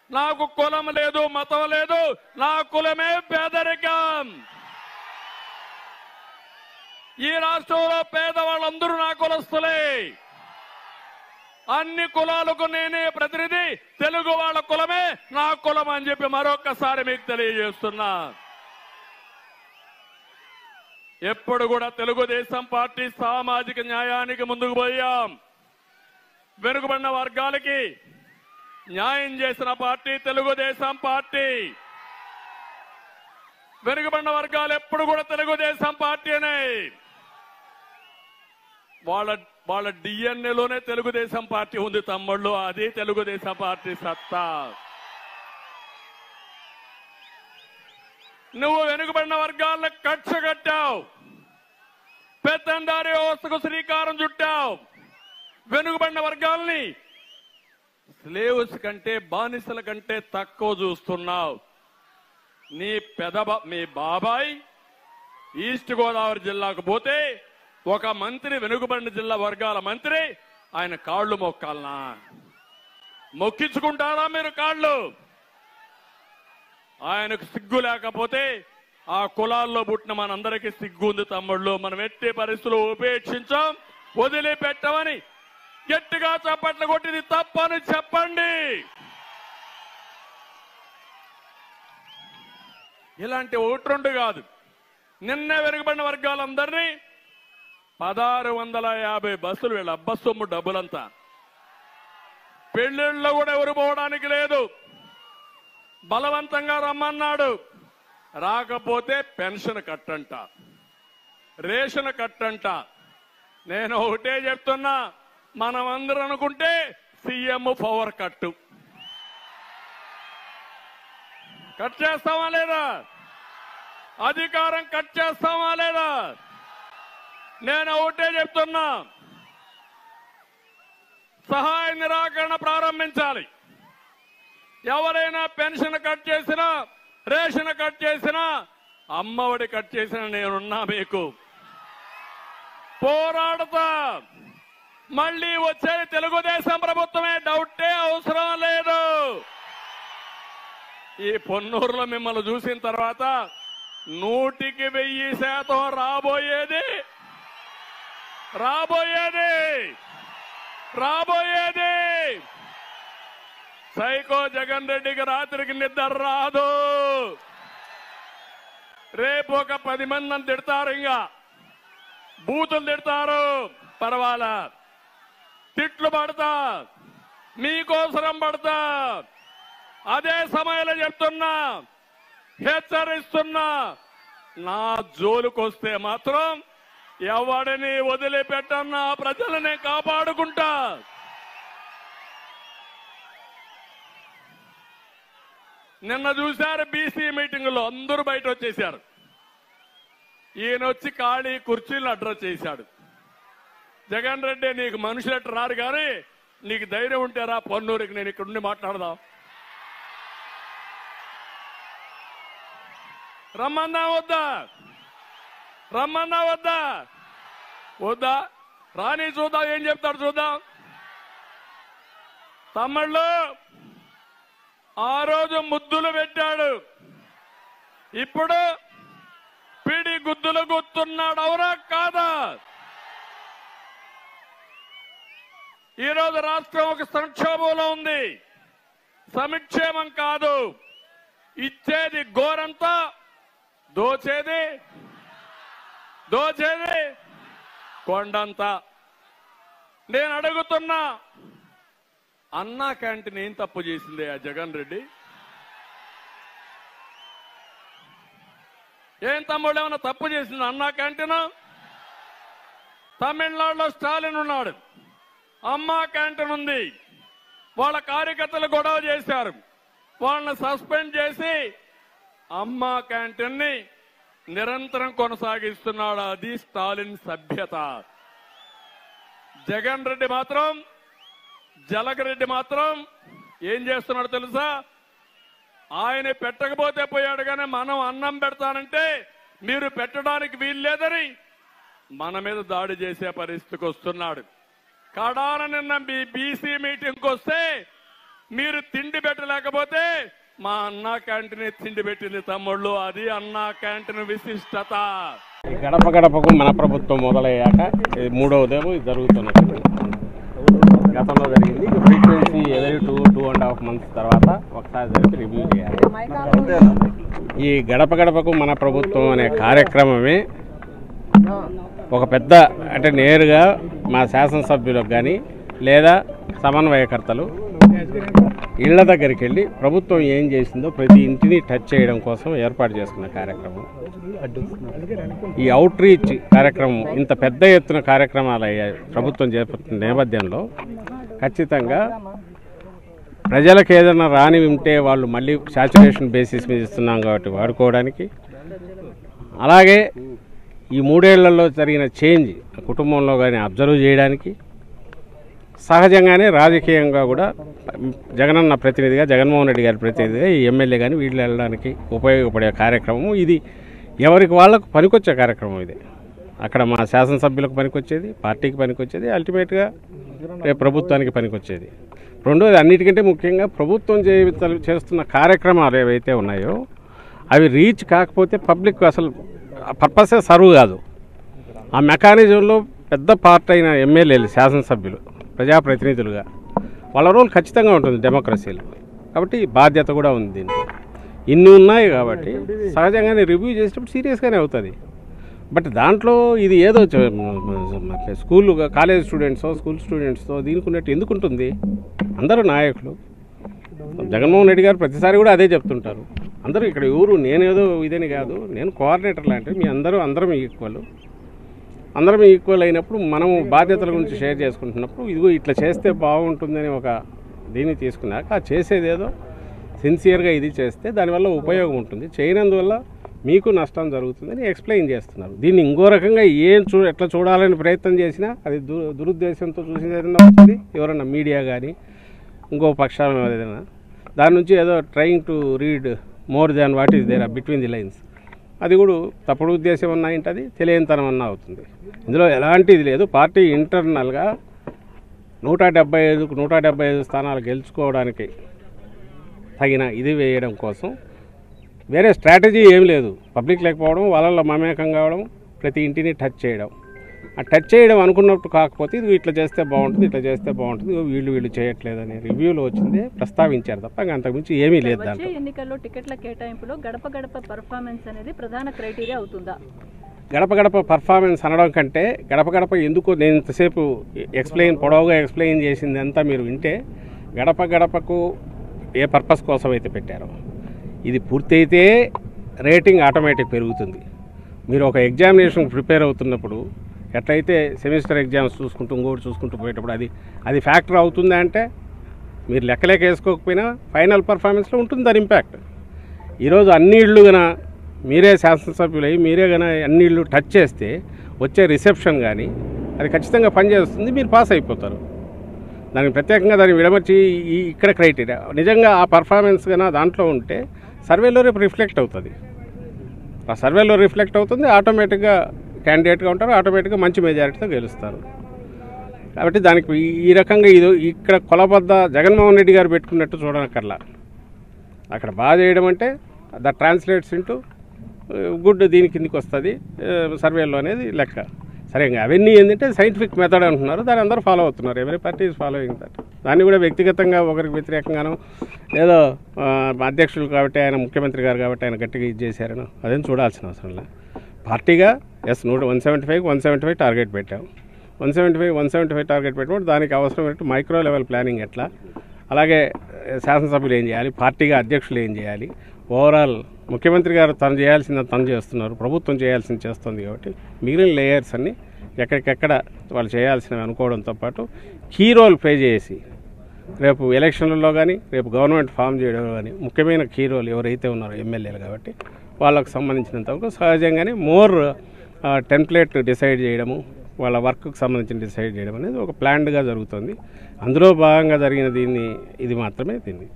నాకు కులం లేదు మతం లేదు నా కులమే పేదరికం ఈ రాష్ట్రంలో పేదవాళ్ళందరూ నా కులస్తులే అన్ని కులాలకు నేనే ప్రతినిధి తెలుగు వాళ్ళ కులమే నా కులం అని చెప్పి మరొక్కసారి మీకు తెలియజేస్తున్నా ఎప్పుడు కూడా తెలుగుదేశం పార్టీ సామాజిక న్యాయానికి ముందుకు పోయాం వెనుకబడిన వర్గాలకి న్యాయం చేసిన పార్టీ తెలుగుదేశం పార్టీ వెనుకబడిన వర్గాలు ఎప్పుడు కూడా తెలుగుదేశం పార్టీనే వాళ్ళ వాళ్ళ డిఎన్ఏలోనే తెలుగుదేశం పార్టీ ఉంది తమ్ముళ్ళు అది తెలుగుదేశం పార్టీ సత్తా నువ్వు వెనుకబడిన వర్గాలను కక్ష కట్టావు పెత్తందారి వ్యవస్థకు శ్రీకారం చుట్టావు వెనుకబడిన వర్గాల్ని స్లేవ్స్ కంటే బానిసల కంటే తక్కువ చూస్తున్నావు నీ పెదబ మీ బాబాయ్ ఈస్ట్ గోదావరి జిల్లాకు పోతే ఒక మంత్రి వెనుకబడిన జిల్లా వర్గాల మంత్రి ఆయన కాళ్ళు మొక్కాలనా మొక్కించుకుంటారా మీరు కాళ్ళు ఆయనకు సిగ్గు లేకపోతే ఆ కులాల్లో పుట్టిన మనందరికీ సిగ్గు ఉంది తమ్ముళ్ళు మనం ఎట్టి పరిస్థితులు ఉపేక్షించాం వదిలిపెట్టమని గట్టిగా చప్పట్లు కొట్టింది తప్పని చెప్పండి ఇలాంటి ఒకటి రెండు కాదు నిన్నే వెనుకబడిన వర్గాలందరినీ పదహారు వందల యాభై బస్సులు వీళ్ళ అబ్బసొమ్ము డబ్బులంతా పెళ్లిళ్ళలో కూడా ఎవరు పోవడానికి లేదు బలవంతంగా రమ్మన్నాడు రాకపోతే పెన్షన్ కట్టంట రేషన్ కట్టంట నేను ఒకటే చెప్తున్నా మనం అందరం అనుకుంటే సీఎం పవర్ కట్టు కట్ చేస్తామా లేదా అధికారం కట్ చేస్తామా లేదా నేను ఒకటే చెప్తున్నా సహాయ నిరాకరణ ప్రారంభించాలి ఎవరైనా పెన్షన్ కట్ చేసినా రేషన్ కట్ చేసినా అమ్మఒడి కట్ చేసినా నేనున్నా మీకు పోరాడతా మళ్ళీ వచ్చేది తెలుగుదేశం ప్రభుత్వమే డౌటే అవసరం లేదు ఈ పొన్నూరులో మిమ్మల్ని చూసిన తర్వాత నూటికి వెయ్యి శాతం రాబోయేది రాబోయేది రాబోయేది సైకో జగన్ రెడ్డికి రాత్రికి నిద్ర రాదు రేపు ఒక పది మంది నన్ను తిడతారు ఇంకా బూతులు తిడతారు పర్వాలా తిట్లు పడతా మీకోసరం పడతా అదే సమయంలో చెప్తున్నా హెచ్చరిస్తున్నా నా జోలుకొస్తే మాత్రం ఎవడిని వదిలిపెట్టన్నా ప్రజలని కాపాడుకుంటా నిన్న చూశారు బీసీ మీటింగ్ లో అందరూ బయట వచ్చేశారు ఈయన వచ్చి ఖాళీ కుర్చీలు అడ్రస్ చేశాడు జగన్ రెడ్డి నీకు మనుషులట్టు రారు కానీ నీకు ధైర్యం ఉంటే రా పొన్నూరికి నేను ఇక్కడ ఉండి మాట్లాడదాం రమ్మన్నా వద్దా రమ్మన్నా వద్దా వద్దా రాని చూద్దాం ఏం చెప్తాడు చూద్దాం తమ్ముళ్ళు ఆ రోజు ముద్దులు పెట్టాడు ఇప్పుడు పిడి గుద్దులు గుర్తున్నాడు అవునా కాదా ఈ రోజు రాష్ట్రం ఒక సంక్షోభంలో ఉంది సమిక్షేమం కాదు ఇచ్చేది గోరంతా దోచేది దోచేది కొండంతా నేను అడుగుతున్నా అన్నా క్యాంటీన్ ఏం తప్పు చేసింది ఆ జగన్ రెడ్డి ఏం తమ్ముడు ఏమైనా తప్పు చేసింది అన్నా క్యాంటీన్ తమిళనాడులో స్టాలిన్ ఉన్నాడు అమ్మా క్యాంటీన్ ఉంది వాళ్ళ కార్యకర్తలు గొడవ చేశారు వాళ్ళని సస్పెండ్ చేసి అమ్మా క్యాంటీన్ ని నిరంతరం కొనసాగిస్తున్నాడు అది స్టాలిన్ సభ్యత జగన్ రెడ్డి మాత్రం జలగరెడ్డి మాత్రం ఏం చేస్తున్నాడు తెలుసా ఆయన పెట్టకపోతే పోయాడు కానీ మనం అన్నం పెడతానంటే మీరు పెట్టడానికి వీల్లేదని మన మీద దాడి చేసే పరిస్థితికి వస్తున్నాడు కడాన నిన్న మీ బీసీ మీటింగ్కి వస్తే మీరు తిండి పెట్టలేకపోతే మా అన్నా క్యాంటీన్ తిండి పెట్టింది తమ్ముళ్ళు అది అన్నా క్యాంటీన్ విశిష్టత ఈ గడప గడపకు మన ప్రభుత్వం మొదలయ్యాక ఇది మూడవదేమో ఇది జరుగుతున్నట్టు గతంలో జరిగింది ఇక frequency every two two and half months తర్వాత ఒకసారి జరిపి రివ్యూ చేయాలి ఈ గడప గడపకు మన ప్రభుత్వం అనే కార్యక్రమమే ఒక పెద్ద అంటే నేరుగా మా శాసనసభ్యులకు కానీ లేదా సమన్వయకర్తలు ఇళ్ల దగ్గరికి వెళ్ళి ప్రభుత్వం ఏం చేసిందో ప్రతి ఇంటిని టచ్ చేయడం కోసం ఏర్పాటు చేసుకున్న కార్యక్రమం ఈ అవుట్ రీచ్ కార్యక్రమం ఇంత పెద్ద ఎత్తున కార్యక్రమాలు అయ్యాయి ప్రభుత్వం చేపట్టిన నేపథ్యంలో ఖచ్చితంగా ప్రజలకు ఏదైనా రాని ఉంటే వాళ్ళు మళ్ళీ సాచురేషన్ బేసిస్ మీద ఇస్తున్నాం కాబట్టి వాడుకోవడానికి అలాగే ఈ మూడేళ్లలో జరిగిన చేంజ్ కుటుంబంలో కానీ అబ్జర్వ్ చేయడానికి సహజంగానే రాజకీయంగా కూడా జగనన్న ప్రతినిధిగా జగన్మోహన్ రెడ్డి గారి ప్రతినిధిగా ఈ ఎమ్మెల్యే కానీ వీళ్ళు వెళ్ళడానికి ఉపయోగపడే కార్యక్రమం ఇది ఎవరికి వాళ్ళకు పనికొచ్చే కార్యక్రమం ఇది అక్కడ మా శాసనసభ్యులకు పనికొచ్చేది పార్టీకి పనికొచ్చేది అల్టిమేట్గా రేపు ప్రభుత్వానికి పనికొచ్చేది రెండోది అన్నిటికంటే ముఖ్యంగా ప్రభుత్వం చే చేస్తున్న కార్యక్రమాలు ఏవైతే ఉన్నాయో అవి రీచ్ కాకపోతే పబ్లిక్ అసలు పర్పసే సర్వ్ కాదు ఆ మెకానిజంలో పెద్ద పార్ట్ అయిన ఎమ్మెల్యేలు శాసనసభ్యులు ప్రజాప్రతినిధులుగా వాళ్ళ రోల్ ఖచ్చితంగా ఉంటుంది డెమోక్రసీలో కాబట్టి బాధ్యత కూడా ఉంది దీంట్లో ఇన్ని ఉన్నాయి కాబట్టి సహజంగానే రివ్యూ చేసేటప్పుడు సీరియస్గానే అవుతుంది బట్ దాంట్లో ఇది ఏదో చ- స్కూల్ కాలేజ్ స్టూడెంట్సో స్కూల్ స్టూడెంట్స్తో దీనికి ఉన్నట్టు ఎందుకు ఉంటుంది అందరూ నాయకులు జగన్మోహన్ రెడ్డి గారు ప్రతిసారి కూడా అదే చెప్తుంటారు అందరూ ఇక్కడ ఎవరు నేనేదో ఇదని కాదు నేను కోఆర్డినేటర్ లాంటివి మీ అందరూ అందరం ఈక్వల్ అందరం ఈక్వల్ అయినప్పుడు మనం బాధ్యతల గురించి షేర్ చేసుకుంటున్నప్పుడు ఇదిగో ఇట్లా చేస్తే బాగుంటుందని ఒక దీన్ని తీసుకున్నాక ఆ చేసేదేదో సిన్సియర్గా ఇది చేస్తే దానివల్ల ఉపయోగం ఉంటుంది చేయనందువల్ల మీకు నష్టం జరుగుతుందని ఎక్స్ప్లెయిన్ చేస్తున్నారు దీన్ని ఇంకో రకంగా ఏం చూ ఎట్లా చూడాలని ప్రయత్నం చేసినా అది దు దురుద్దేశంతో చూసిన ఏదైనా వస్తుంది ఎవరన్నా మీడియా కానీ ఇంకో పక్షాలు ఏదైనా దాని నుంచి ఏదో trying to read more than what is there between the lines అది కూడా తప్పుడు ఉద్దేశం అన్నా ఏంటది తెలియనితనం అన్నా అవుతుంది ఇందులో ఎలాంటి ఇది లేదు పార్టీ ఇంటర్నల్గా నూట డెబ్బై ఐదుకు నూట డెబ్బై ఐదు స్థానాలు గెలుచుకోవడానికి తగిన ఇది వేయడం కోసం వేరే స్ట్రాటజీ ఏం లేదు పబ్లిక్ లేకపోవడం వాళ్ళలో మమేకం కావడం ప్రతి ఇంటిని టచ్ చేయడం ఆ టచ్ చేయడం అనుకున్నట్టు కాకపోతే ఇది ఇట్లా చేస్తే బాగుంటుంది ఇట్లా చేస్తే బాగుంటుంది ఇగో వీళ్ళు వీళ్ళు చేయట్లేదని రివ్యూలో వచ్చింది ప్రస్తావించారు తప్ప ఇంకా అంతకుమించి ఏమీ లేదు వచ్చే దాంట్లో ఎన్నికల్లో టికెట్ల కేటాయింపులో గడప గడప పర్ఫార్మెన్స్ అనేది ప్రధాన క్రైటీరియా అవుతుందా గడప గడప పర్ఫార్మెన్స్ అనడం కంటే గడప గడప ఎందుకు నేను ఇంతసేపు ఎక్స్ప్లెయిన్ పొడవుగా ఎక్స్ప్లెయిన్ చేసింది అంతా మీరు వింటే గడప గడపకు ఏ పర్పస్ కోసం అయితే పెట్టారో ఇది పూర్తయితే రేటింగ్ ఆటోమేటిక్ పెరుగుతుంది మీరు ఒక ఎగ్జామినేషన్ ప్రిపేర్ అవుతున్నప్పుడు ఎట్లయితే సెమిస్టర్ ఎగ్జామ్స్ చూసుకుంటూ ఇంకోటి చూసుకుంటూ పోయేటప్పుడు అది అది ఫ్యాక్టర్ అవుతుందా అంటే మీరు లెక్కలేక వేసుకోకపోయినా ఫైనల్ పర్ఫార్మెన్స్లో ఉంటుంది దాని ఇంపాక్ట్ ఈరోజు అన్ని ఇళ్ళు గన మీరే శాసనసభ్యులై మీరే గన అన్ని ఇళ్ళు టచ్ చేస్తే వచ్చే రిసెప్షన్ కానీ అది ఖచ్చితంగా పనిచేస్తుంది మీరు పాస్ అయిపోతారు దానికి ప్రత్యేకంగా దాన్ని విడమర్చి ఈ ఇక్కడ క్రైటీరియా నిజంగా ఆ పర్ఫార్మెన్స్ కన్నా దాంట్లో ఉంటే సర్వేలో రేపు రిఫ్లెక్ట్ అవుతుంది ఆ సర్వేలో రిఫ్లెక్ట్ అవుతుంది ఆటోమేటిక్గా క్యాండిడేట్గా ఉంటారు ఆటోమేటిక్గా మంచి మెజారిటీతో గెలుస్తారు కాబట్టి దానికి ఈ- ఈ రకంగా ఇది ఇక్కడ కొలబద్ద జగన్మోహన్ రెడ్డి గారు పెట్టుకున్నట్టు చూడనక్కర్లా అక్కడ బాగా చేయడం అంటే ద ట్రాన్స్లేట్స్ ఇంటూ గుడ్ దీని కిందికి వస్తుంది సర్వేలో అనేది లెక్క సరే ఇంకా అవన్నీ ఏంటంటే సైంటిఫిక్ మెథడ్ అంటున్నారు దాన్ని అందరూ ఫాలో అవుతున్నారు ఎవరి పార్టీ ఈజ్ ఫాలోయింగ్ దట్ దాన్ని కూడా వ్యక్తిగతంగా ఒకరికి వ్యతిరేకంగానో ఏదో ఆ, అధ్యక్షులు కాబట్టి ఆయన ముఖ్యమంత్రి గారు కాబట్టి ఆయన గట్టిగా ఇది చేశారనో అదేం చూడాల్సిన అవసరం లేదు పార్టీగా ఎస్ నూట one seventy five one seventy five target పెట్టాం one seventy five one seventy five target పెట్టినప్పుడు దానికి అవసరమైనట్టు మైక్రో లెవెల్ ప్లానింగ్ ఎట్లా అలాగే ఏ, శాసనసభ్యులు ఏం చేయాలి పార్టీగా అధ్యక్షులు ఏం చేయాలి ఓవరాల్ ముఖ్యమంత్రి గారు తను చేయాల్సింది తను చేస్తున్నారు ప్రభుత్వం చేయాల్సింది చేస్తుంది కాబట్టి మిగిలిన లేయర్స్ అన్ని ఎక్కడికెక్కడ వాళ్ళు చేయాల్సినవి అనుకోవడంతో పాటు కీ రోల్ ప్లే చేసి రేపు ఎలక్షన్లలో కానీ రేపు గవర్నమెంట్ ఫామ్ చేయడం కానీ ముఖ్యమైన కీ రోల్ ఎవరైతే ఉన్నారో ఎమ్మెల్యేలు కాబట్టి వాళ్ళకు సంబంధించినంత వరకు సహజంగానే మోర్ టెంప్లెట్ డిసైడ్ చేయడము వాళ్ళ వర్క్కి సంబంధించిన డిసైడ్ చేయడం అనేది ఒక ప్లాన్డ్గా జరుగుతుంది అందులో భాగంగా జరిగిన దీన్ని ఇది మాత్రమే దీన్ని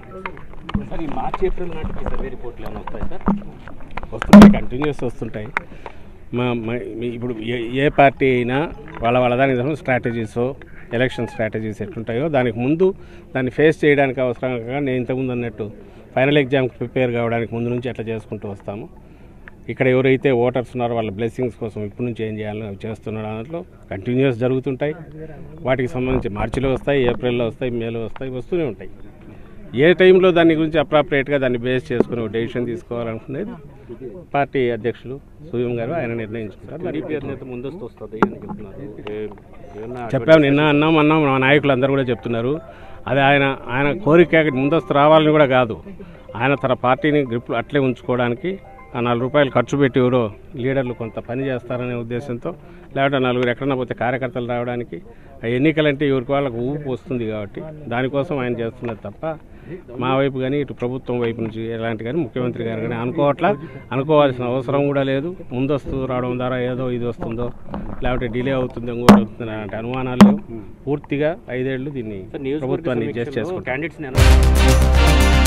సార్ ఈ మార్చి ఏప్రిల్ నాటికి సర్వే రిపోర్ట్లు ఏమైనా వస్తాయి సార్ వస్తుంటాయి కంటిన్యూస్ వస్తుంటాయి మా మా- మీ- ఇప్పుడు ఏ ఏ పార్టీ అయినా వాళ్ళ వాళ్ళ దానికి స్ట్రాటజీస్ ఎలక్షన్ స్ట్రాటజీస్ ఎట్లుంటాయో దానికి ముందు దాన్ని ఫేస్ చేయడానికి అవసరంగా నేను ఇంతకుముందు అన్నట్టు ఫైనల్ ఎగ్జామ్కి ప్రిపేర్ కావడానికి ముందు నుంచి ఎట్లా చేసుకుంటూ వస్తాము ఇక్కడ ఎవరైతే ఓటర్స్ ఉన్నారో వాళ్ళ బ్లెస్సింగ్స్ కోసం ఇప్పటి నుంచి ఏం చేయాలని అవి చేస్తున్న దాంట్లో కంటిన్యూస్ జరుగుతుంటాయి వాటికి సంబంధించి మార్చిలో వస్తాయి ఏప్రిల్లో వస్తాయి మేలో వస్తాయి వస్తూనే ఉంటాయి ఏ టైంలో దాని గురించి అప్రాప్రియేట్గా దాన్ని బేస్ చేసుకుని ఒక డెసిషన్ తీసుకోవాలనుకునేది పార్టీ అధ్యక్షులు సూర్యం గారు ఆయన నిర్ణయించుకుంటారు దానికి టీడీపీ అధినేత ముందస్తు వస్తుంది అని చెప్తున్నారు ఏ- ఏమన్నా చెప్పాము నిన్న అన్నాం అన్నాం మా నాయకులు అందరూ కూడా చెప్తున్నారు అది ఆయన ఆయన కోరిక ముందస్తు రావాలని కూడా కాదు ఆయన తన పార్టీని గ్రిప్లో అట్లే ఉంచుకోవడానికి ఆ నాలుగు రూపాయలు ఖర్చు పెట్టి ఎవరో లీడర్లు కొంత పని చేస్తారనే ఉద్దేశంతో లేకపోతే నలుగురు ఎక్కడన్నా పోతే కార్యకర్తలు రావడానికి ఆ ఎన్నికలంటే ఎవరికి వాళ్ళకు ఊపు వస్తుంది కాబట్టి దానికోసం ఆయన చేస్తున్నది తప్ప మా వైపు కానీ ఇటు ప్రభుత్వం వైపు నుంచి ఎలాంటి కానీ ముఖ్యమంత్రి గారు కానీ అనుకోవట్లా అనుకోవాల్సిన అవసరం కూడా లేదు ముందస్తు రావడం ద్వారా ఏదో ఇది వస్తుందో లేకపోతే డిలే అవుతుందో ఇంకోటి అవుతుందో అలాంటి అనుమానాలు లేవు పూర్తిగా ఐదేళ్లు దీన్ని సార్ నియోజకవర్గ ప్రభుత్వాన్ని జస్ట్ సమీక్షలో చేసుకుంటాం క్యాండిడేట్స్ని అనౌన్స్